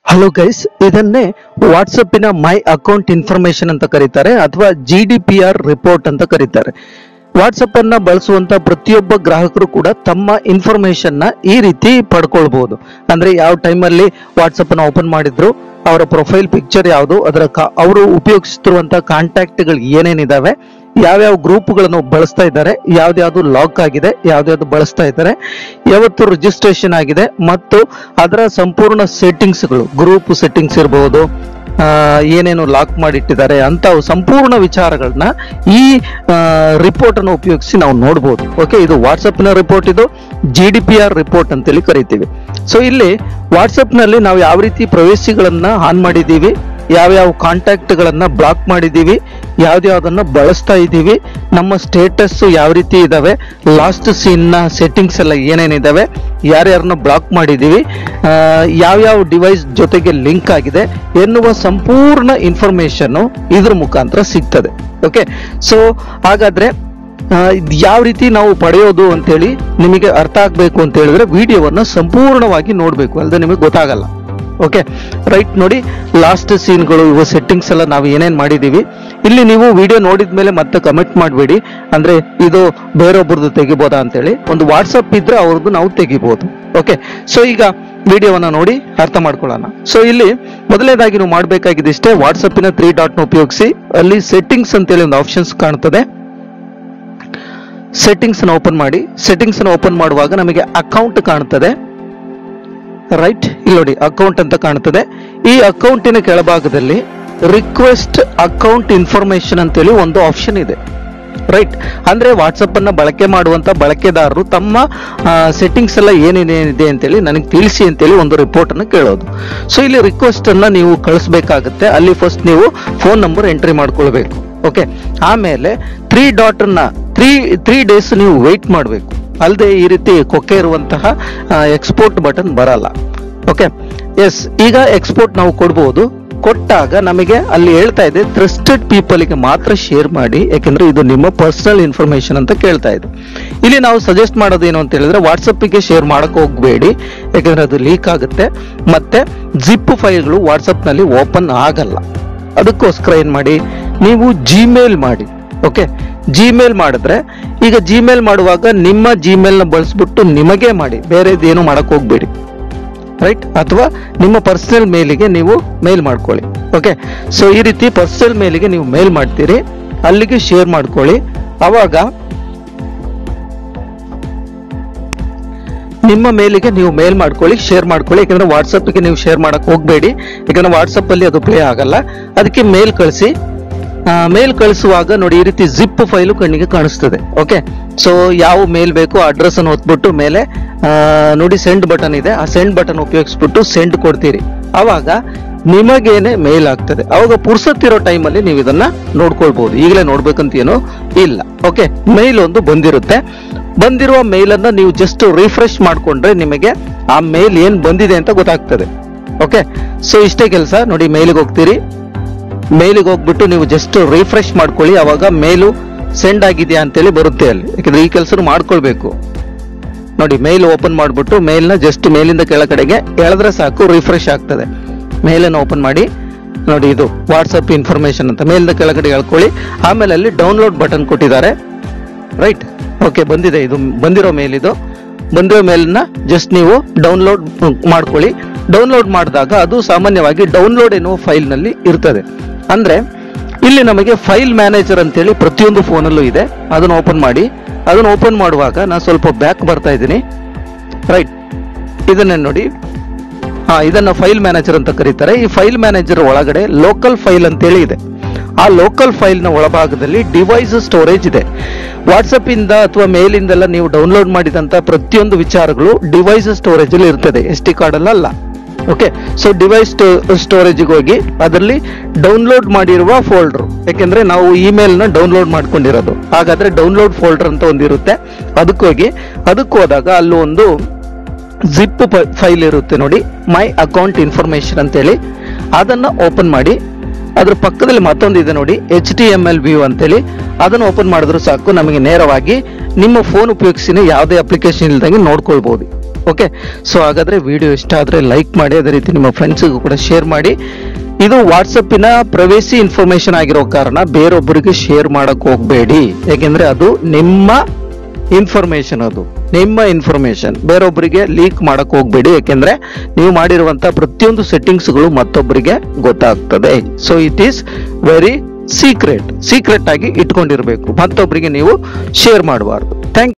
hello guys ಇದನ್ನೇ ವಾಟ್ಸಪ್ಪಿನ ಮೈ account information ಅಂತ ಕರೀತಾರೆ ಅಥವಾ G D P R report ಅಂತ ಕರೀತಾರೆ ವಾಟ್ಸಪ್ ಅನ್ನ ಬಳಸುವಂತ ಪ್ರತಿಯೊಬ್ಬ ಗ್ರಾಹಕರು ಕೂಡ ತಮ್ಮ ಇನ್ಫಾರ್ಮೇಶನ್ ನ ಈ ರೀತಿ ಪಡ್ಕೊಳ್ಬಹುದು ಅಂದ್ರೆ ಯಾವ ಟೈಮಲ್ಲಿ ವಾಟ್ಸಪ್ ಅನ್ನ ಓಪನ್ ಮಾಡಿದ್ರು ಅವರ ಪ್ರೊಫೈಲ್ ಪಿಕ್ಚರ್ ಯಾವುದು ಅದರ ಕಾ- ಅವರು ಉಪಯೋಗಿಸುತ್ತಿರುವಂತ ಕಾಂಟ್ಯಾಕ್ಟ್ಗಳು ಏನೇನಿದಾವೆ ಯಾವ್ಯಾವ ಗ್ರೂಪ್ಗಳನ್ನು ಬಳಸ್ತಾ ಇದ್ದಾರೆ ಯಾವ್ದ್ಯಾವ್ದು ಲಾಕ್ ಆಗಿದೆ ಯಾವ್ದ್ಯಾವ್ದು ಬಳಸ್ತಾ ಇದ್ದಾರೆ ಯಾವತ್ತು ರಿಜಿಸ್ಟ್ರೇಷನ್ ಆಗಿದೆ ಮತ್ತು ಅದರ ಸಂಪೂರ್ಣ ಸೆಟ್ಟಿಂಗ್ಸ್ಗಳು ಗ್ರೂಪ್ ಸೆಟ್ಟಿಂಗ್ಸ್ ಇರಬಹುದು ಆ, ಏನೇನು ಲಾಕ್ ಮಾಡಿಟ್ಟಿದ್ದಾರೆ ಅಂತ ಸಂಪೂರ್ಣ ವಿಚಾರಗಳನ್ನ ಈ ರಿಪೋರ್ಟ್ ಅನ್ನು ಉಪಯೋಗಿಸಿ ನಾವು ನೋಡಬಹುದು ಓಕೆ ಇದು ವಾಟ್ಸಪ್ ನ ರಿಪೋರ್ಟ್ ಇದು G D P R report ಅಂತೇಳಿ ಕರಿತೀವಿ ಸೊ ಇಲ್ಲಿ ವಾಟ್ಸಪ್ ನಲ್ಲಿ ನಾವು ಯಾವ ರೀತಿ ಪ್ರವೇಶಿಗಳನ್ನ ಆನ್ ಮಾಡಿದೀವಿ ಯಾವ್ಯಾವ ಕಾಂಟ್ಯಾಕ್ಟ್ ಗಳನ್ನ ಬ್ಲಾಕ್ ಮಾಡಿದೀವಿ ಯಾವ್ದ್ಯಾವ್ದನ್ನ ಬಳಸ್ತಾ ಇದ್ದೀವಿ ನಮ್ಮ ಸ್ಟೇಟಸ್ ಯಾವ ರೀತಿ ಇದಾವೆ ಲಾಸ್ಟ್ ಸೀನ್ ನ ಸೆಟ್ಟಿಂಗ್ಸ್ ಎಲ್ಲ ಏನೇನಿದಾವೆ ಯಾರ್ಯಾರನ್ನ ಬ್ಲಾಕ್ ಮಾಡಿದೀವಿ ಆ, ಯಾವ್ಯಾವ ಡಿವೈಸ್ ಜೊತೆಗೆ ಲಿಂಕ್ ಆಗಿದೆ ಎನ್ನುವ ಸಂಪೂರ್ಣ ಇನ್ಫಾರ್ಮೇಶನ್ ಇದ್ರ ಮುಖಾಂತರ ಸಿಗ್ತದೆ ಓಕೆ ಸೊ ಹಾಗಾದ್ರೆ ಆ, ಇದ್ ಯಾವ ರೀತಿ ನಾವು ಪಡೆಯೋದು ಅಂತೇಳಿ ನಿಮಗೆ ಅರ್ಥ ಆಗ್ಬೇಕು ಅಂತ ಹೇಳಿದ್ರೆ ವಿಡಿಯೋವನ್ನ ಸಂಪೂರ್ಣವಾಗಿ ನೋಡ್ಬೇಕು ಅಲ್ಲದೆ ನಿಮಗೆ ಗೊತ್ತಾಗಲ್ಲ ಓಕೆ ರೈಟ್ ನೋಡಿ ಲಾಸ್ಟ್ ಸೀನ್ಗಳು ಇವು ಸೆಟ್ಟಿಂಗ್ಸ್ ಎಲ್ಲ ನಾವು ಏನೇನ್ ಮಾಡಿದೀವಿ ಇಲ್ಲಿ ನೀವು ವಿಡಿಯೋ ನೋಡಿದ ಮೇಲೆ ಮತ್ತೆ ಕಮೆಂಟ್ ಮಾಡಬೇಡಿ ಅಂದ್ರೆ ಇದು ಬೇರೊಬ್ಬರದ್ದು ತೆಗಿಬೋದಾ ಅಂತೇಳಿ ಒಂದು ವಾಟ್ಸಪ್ ಇದ್ರೆ ಅವ್ರದ್ದು ನಾವು ತೆಗಿಬಹುದು ಓಕೆ ಸೊ ಈಗ ವಿಡಿಯೋವನ್ನ ನೋಡಿ ಅರ್ಥ ಮಾಡ್ಕೊಳ್ಳೋಣ ಸೊ ಇಲ್ಲಿ ಮೊದಲನೇದಾಗಿ ನೀವು ಮಾಡಬೇಕಾಗಿದ್ದಿಷ್ಟೇ ವಾಟ್ಸಪ್ಪಿನ ತ್ರೀ ಡಾಟ್ ನ ಉಪಯೋಗಿಸಿ ಅಲ್ಲಿ ಸೆಟ್ಟಿಂಗ್ಸ್ ಅಂತೇಳಿ ಒಂದು ಆಪ್ಷನ್ಸ್ ಕಾಣ್ತದೆ ಸೆಟ್ಟಿಂಗ್ಸ್ ನ ಓಪನ್ ಮಾಡಿ ಸೆಟ್ಟಿಂಗ್ಸ್ ನ ಓಪನ್ ಮಾಡುವಾಗ ನಮಗೆ ಅಕೌಂಟ್ ಕಾಣ್ತದೆ ರೈಟ್ ಇಲ್ಲಿ ನೋಡಿ ಅಕೌಂಟ್ ಅಂತ ಕಾಣ್ತದೆ ಈ ಅಕೌಂಟಿನ ಕೆಳಭಾಗದಲ್ಲಿ ರಿಕ್ವೆಸ್ಟ್ ಅಕೌಂಟ್ ಇನ್ಫಾರ್ಮೇಶನ್ ಅಂತೇಳಿ ಒಂದು ಆಪ್ಷನ್ ಇದೆ ರೈಟ್ ಅಂದ್ರೆ ವಾಟ್ಸಪ್ ಅನ್ನ ಬಳಕೆ ಮಾಡುವಂತ ಬಳಕೆದಾರರು ತಮ್ಮ ಸೆಟ್ಟಿಂಗ್ಸ್ ಎಲ್ಲ ಏನೇನೇನಿದೆ ಅಂತೇಳಿ ನನಗೆ ತಿಳಿಸಿ ಅಂತೇಳಿ ಒಂದು ರಿಪೋರ್ಟ್ ಅನ್ನು ಕೇಳೋದು ಸೊ ಇಲ್ಲಿ ರಿಕ್ವೆಸ್ಟ್ ಅನ್ನ ನೀವು ಕಳಿಸ್ಬೇಕಾಗುತ್ತೆ ಅಲ್ಲಿ ಫಸ್ಟ್ ನೀವು ಫೋನ್ ನಂಬರ್ ಎಂಟ್ರಿ ಮಾಡ್ಕೊಳ್ಬೇಕು ಓಕೆ ಆಮೇಲೆ ತ್ರೀ ಡಾಟ್ ನ ತ್ರೀ ತ್ರೀ ಡೇಸ್ ನೀವು ವೆಯ್ಟ್ ಮಾಡಬೇಕು ಅಲ್ಲದೆ ಈ ರೀತಿ ಕೊಕ್ಕೆ ಇರುವಂತಹ ಎಕ್ಸ್ಪೋರ್ಟ್ ಬಟನ್ ಬರಲ್ಲ ಓಕೆ ಎಸ್ ಈಗ ಎಕ್ಸ್ಪೋರ್ಟ್ ನಾವು ಕೊಡ್ಬೋದು ಕೊಟ್ಟಾಗ ನಮಗೆ ಅಲ್ಲಿ ಹೇಳ್ತಾ ಇದೆ ಟ್ರಸ್ಟೆಡ್ ಪೀಪಲ್ಗೆ ಮಾತ್ರ ಶೇರ್ ಮಾಡಿ ಯಾಕಂದ್ರೆ ಇದು ನಿಮ್ಮ ಪರ್ಸನಲ್ ಇನ್ಫಾರ್ಮೇಶನ್ ಅಂತ ಕೇಳ್ತಾ ಇದೆ ಇಲ್ಲಿ ನಾವು ಸಜೆಸ್ಟ್ ಮಾಡೋದು ಏನು ಅಂತ ಹೇಳಿದ್ರೆ ವಾಟ್ಸಪ್ಗೆ ಶೇರ್ ಮಾಡಕ್ ಹೋಗ್ಬೇಡಿ ಯಾಕಂದ್ರೆ ಅದು ಲೀಕ್ ಆಗುತ್ತೆ ಮತ್ತೆ ಜಿಪ್ ಫೈಲ್ಗಳು ವಾಟ್ಸಪ್ ನಲ್ಲಿ ಓಪನ್ ಆಗಲ್ಲ ಅದಕ್ಕೋಸ್ಕರ ಏನ್ ಮಾಡಿ ನೀವು ಜಿಮೇಲ್ ಮಾಡಿ ಓಕೆ ಜಿಮೇಲ್ ಮಾಡಿದ್ರೆ ಈಗ ಜಿಮೇಲ್ ಮಾಡುವಾಗ ನಿಮ್ಮ ಜಿಮೇಲ್ ನ ಬಳಸ್ಬಿಟ್ಟು ನಿಮಗೆ ಮಾಡಿ ಬೇರೆದೇನು ಮಾಡಕ್ ಹೋಗ್ಬೇಡಿ ರೈಟ್ ಅಥವಾ ನಿಮ್ಮ ಪರ್ಸನಲ್ ಮೇಲಿಗೆ ನೀವು ಮೇಲ್ ಮಾಡ್ಕೊಳ್ಳಿ ಓಕೆ ಸೊ ಈ ರೀತಿ ಪರ್ಸನಲ್ ಮೇಲಿಗೆ ನೀವು ಮೇಲ್ ಮಾಡ್ತೀರಿ ಅಲ್ಲಿಗೆ ಶೇರ್ ಮಾಡ್ಕೊಳ್ಳಿ ಅವಾಗ ನಿಮ್ಮ ಮೇಲಿಗೆ ನೀವು ಮೇಲ್ ಮಾಡ್ಕೊಳ್ಳಿ ಶೇರ್ ಮಾಡ್ಕೊಳ್ಳಿ ಯಾಕಂದ್ರೆ ವಾಟ್ಸಪ್ಗೆ ನೀವು ಶೇರ್ ಮಾಡಕ್ ಹೋಗ್ಬೇಡಿ ಯಾಕಂದ್ರೆ ವಾಟ್ಸಪ್ ಅಲ್ಲಿ ಅದು ಪ್ಲೇ ಆಗಲ್ಲ ಅದಕ್ಕೆ ಮೇಲ್ ಕಳಿಸಿ ಮೇಲ್ ಕಳಿಸುವಾಗ ನೋಡಿ ಈ ರೀತಿ ಜಿಪ್ ಫೈಲು ಕಣ್ಣಿಗೆ ಕಾಣಿಸ್ತದೆ ಓಕೆ ಸೊ ಯಾವ ಮೇಲ್ ಬೇಕು ಅಡ್ರೆಸ್ ಅನ್ನು ಹೊತ್ಬಿಟ್ಟು ಮೇಲೆ ಆ, ನೋಡಿ ಸೆಂಡ್ ಬಟನ್ ಇದೆ ಆ ಸೆಂಡ್ ಬಟನ್ ಉಪಯೋಗಿಸ್ಬಿಟ್ಟು ಸೆಂಡ್ ಕೊಡ್ತೀರಿ ಅವಾಗ ನಿಮಗೇನೆ ಮೇಲ್ ಆಗ್ತದೆ ಅವಾಗ ಪುರ್ಸತ್ತಿರೋ ಟೈಮಲ್ಲಿ ನೀವು ಇದನ್ನ ನೋಡ್ಕೊಳ್ಬಹುದು ಈಗಲೇ ನೋಡ್ಬೇಕಂತ ಏನೋ ಇಲ್ಲ ಓಕೆ ಮೇಲ್ ಒಂದು ಬಂದಿರುತ್ತೆ ಬಂದಿರುವ ಮೇಲ್ ಅನ್ನ ನೀವು ಜಸ್ಟ್ ರಿಫ್ರೆಶ್ ಮಾಡ್ಕೊಂಡ್ರೆ ನಿಮಗೆ ಆ ಮೇಲ್ ಏನ್ ಬಂದಿದೆ ಅಂತ ಗೊತ್ತಾಗ್ತದೆ ಓಕೆ ಸೊ ಇಷ್ಟೇ ಕೆಲಸ ನೋಡಿ ಮೇಲಿಗೆ ಹೋಗ್ತೀರಿ ಮೇಲಿಗೆ ಹೋಗ್ಬಿಟ್ಟು ನೀವು ಜಸ್ಟ್ ರಿಫ್ರೆಶ್ ಮಾಡ್ಕೊಳ್ಳಿ ಅವಾಗ ಮೇಲು ಸೆಂಡ್ ಆಗಿದೆಯಾ ಅಂತೇಳಿ ಬರುತ್ತೆ ಅಲ್ಲಿ ಯಾಕಂದ್ರೆ ಈ ಕೆಲಸ ಮಾಡ್ಕೊಳ್ಬೇಕು ನೋಡಿ ಮೇಲ್ ಓಪನ್ ಮಾಡ್ಬಿಟ್ಟು ಮೇಲ್ನ ಜಸ್ಟ್ ಮೇಲಿಂದ ಕೆಳಗಡೆಗೆ ಎಳೆದ್ರೆ ಸಾಕು ರಿಫ್ರೆಶ್ ಆಗ್ತದೆ ಮೇಲನ್ನು ಓಪನ್ ಮಾಡಿ ನೋಡಿ ಇದು ವಾಟ್ಸಪ್ ಇನ್ಫಾರ್ಮೇಶನ್ ಅಂತ ಮೇಲಿಂದ ಕೆಳಗಡೆ ಎಳ್ಕೊಳ್ಳಿ ಆಮೇಲೆ ಅಲ್ಲಿ ಡೌನ್ಲೋಡ್ ಬಟನ್ ಕೊಟ್ಟಿದ್ದಾರೆ ರೈಟ್ ಓಕೆ ಬಂದಿದೆ ಇದು ಬಂದಿರೋ ಮೇಲ್ ಇದು ಬಂದಿರೋ ಮೇಲ್ನ ಜಸ್ಟ್ ನೀವು ಡೌನ್ಲೋಡ್ ಮಾಡ್ಕೊಳ್ಳಿ ಡೌನ್ಲೋಡ್ ಮಾಡಿದಾಗ ಅದು ಸಾಮಾನ್ಯವಾಗಿ ಡೌನ್ಲೋಡ್ ಎನ್ನುವ ಫೈಲ್ ನಲ್ಲಿ ಇರ್ತದೆ ಅಂದ್ರೆ ಇಲ್ಲಿ ನಮಗೆ ಫೈಲ್ ಮ್ಯಾನೇಜರ್ ಅಂತೇಳಿ ಪ್ರತಿಯೊಂದು ಫೋನಲ್ಲೂ ಇದೆ ಅದನ್ನು ಓಪನ್ ಮಾಡಿ ಅದನ್ನು ಓಪನ್ ಮಾಡುವಾಗ ನಾನು ಸ್ವಲ್ಪ ಬ್ಯಾಕ್ ಬರ್ತಾ ಇದ್ದೀನಿ ರೈಟ್ ಇದನ್ನ ನೋಡಿ ಹಾ ಇದನ್ನ ಫೈಲ್ ಮ್ಯಾನೇಜರ್ ಅಂತ ಕರೀತಾರೆ ಈ ಫೈಲ್ ಮ್ಯಾನೇಜರ್ ಒಳಗಡೆ ಲೋಕಲ್ ಫೈಲ್ ಅಂತೇಳಿ ಇದೆ ಆ ಲೋಕಲ್ ಫೈಲ್ ನ ಒಳಭಾಗದಲ್ಲಿ ಡಿವೈಸ್ ಸ್ಟೋರೇಜ್ ಇದೆ ವಾಟ್ಸಪ್ ಇಂದ ಅಥವಾ ಮೇಲಿಂದೆಲ್ಲ ನೀವು ಡೌನ್ಲೋಡ್ ಮಾಡಿದಂತ ಪ್ರತಿಯೊಂದು ವಿಚಾರಗಳು ಡಿವೈಸ್ ಸ್ಟೋರೇಜ್ ಅಲ್ಲಿ ಇರ್ತದೆ ಎಸ್ ಟಿ ಕಾರ್ಡ್ ಅಲ್ಲ ಓಕೆ ಸೊ ಡಿವೈಸ್ ಸ್ಟೋರೇಜ್ಗೆ ಹೋಗಿ ಅದರಲ್ಲಿ ಡೌನ್ಲೋಡ್ ಮಾಡಿರುವ ಫೋಲ್ಡರ್ ಯಾಕೆಂದ್ರೆ ನಾವು ಇಮೇಲ್ ನ ಡೌನ್ಲೋಡ್ ಮಾಡ್ಕೊಂಡಿರೋದು ಹಾಗಾದ್ರೆ ಡೌನ್ಲೋಡ್ ಫೋಲ್ಡರ್ ಅಂತ ಒಂದಿರುತ್ತೆ ಅದಕ್ಕೆ ಹೋಗಿ ಅದಕ್ಕೆ ಹೋದಾಗ ಅಲ್ಲಿ ಒಂದು ಜಿಪ್ ಫೈಲ್ ಇರುತ್ತೆ ನೋಡಿ ಮೈ ಅಕೌಂಟ್ ಇನ್ಫಾರ್ಮೇಶನ್ ಅಂತೇಳಿ ಅದನ್ನ ಓಪನ್ ಮಾಡಿ ಅದ್ರ ಪಕ್ಕದಲ್ಲಿ ಮತ್ತೊಂದು ಇದೆ ನೋಡಿ H T M L view ಅಂತೇಳಿ ಅದನ್ನು ಓಪನ್ ಮಾಡಿದ್ರು ಸಾಕು ನಮಗೆ ನೇರವಾಗಿ ನಿಮ್ಮ ಫೋನ್ ಉಪಯೋಗಿಸಿ ಯಾವುದೇ ಅಪ್ಲಿಕೇಶನ್ ಇಲ್ದಂಗೆ ನೋಡ್ಕೊಳ್ಬಹುದು ಓಕೆ ಸೊ ಹಾಗಾದ್ರೆ ವಿಡಿಯೋ ಇಷ್ಟ ಆದ್ರೆ ಲೈಕ್ ಮಾಡಿ ಅದೇ ರೀತಿ ನಿಮ್ಮ ಫ್ರೆಂಡ್ಸ್ಗೂ ಕೂಡ ಶೇರ್ ಮಾಡಿ ಇದು ವಾಟ್ಸಪ್ಪಿನ ಪ್ರವೇಸಿ ಇನ್ಫಾರ್ಮೇಶನ್ ಆಗಿರೋ ಕಾರಣ ಬೇರೊಬ್ಬರಿಗೆ ಶೇರ್ ಮಾಡಕ್ ಹೋಗಬೇಡಿ ಯಾಕೆಂದ್ರೆ ಅದು ನಿಮ್ಮ ಇನ್ಫಾರ್ಮೇಶನ್ ಅದು ನಿಮ್ಮ ಇನ್ಫಾರ್ಮೇಶನ್ ಬೇರೊಬ್ಬರಿಗೆ ಲೀಕ್ ಮಾಡಕ್ ಹೋಗ್ಬೇಡಿ ಯಾಕೆಂದ್ರೆ ನೀವು ಮಾಡಿರುವಂತ ಪ್ರತಿಯೊಂದು ಸೆಟ್ಟಿಂಗ್ಸ್ಗಳು ಮತ್ತೊಬ್ಬರಿಗೆ ಗೊತ್ತಾಗ್ತದೆ so it is very secret secret ಆಗಿ ಇಟ್ಕೊಂಡಿರ್ಬೇಕು ಮತ್ತೊಬ್ಬರಿಗೆ ನೀವು ಶೇರ್ ಮಾಡಬಾರ್ದು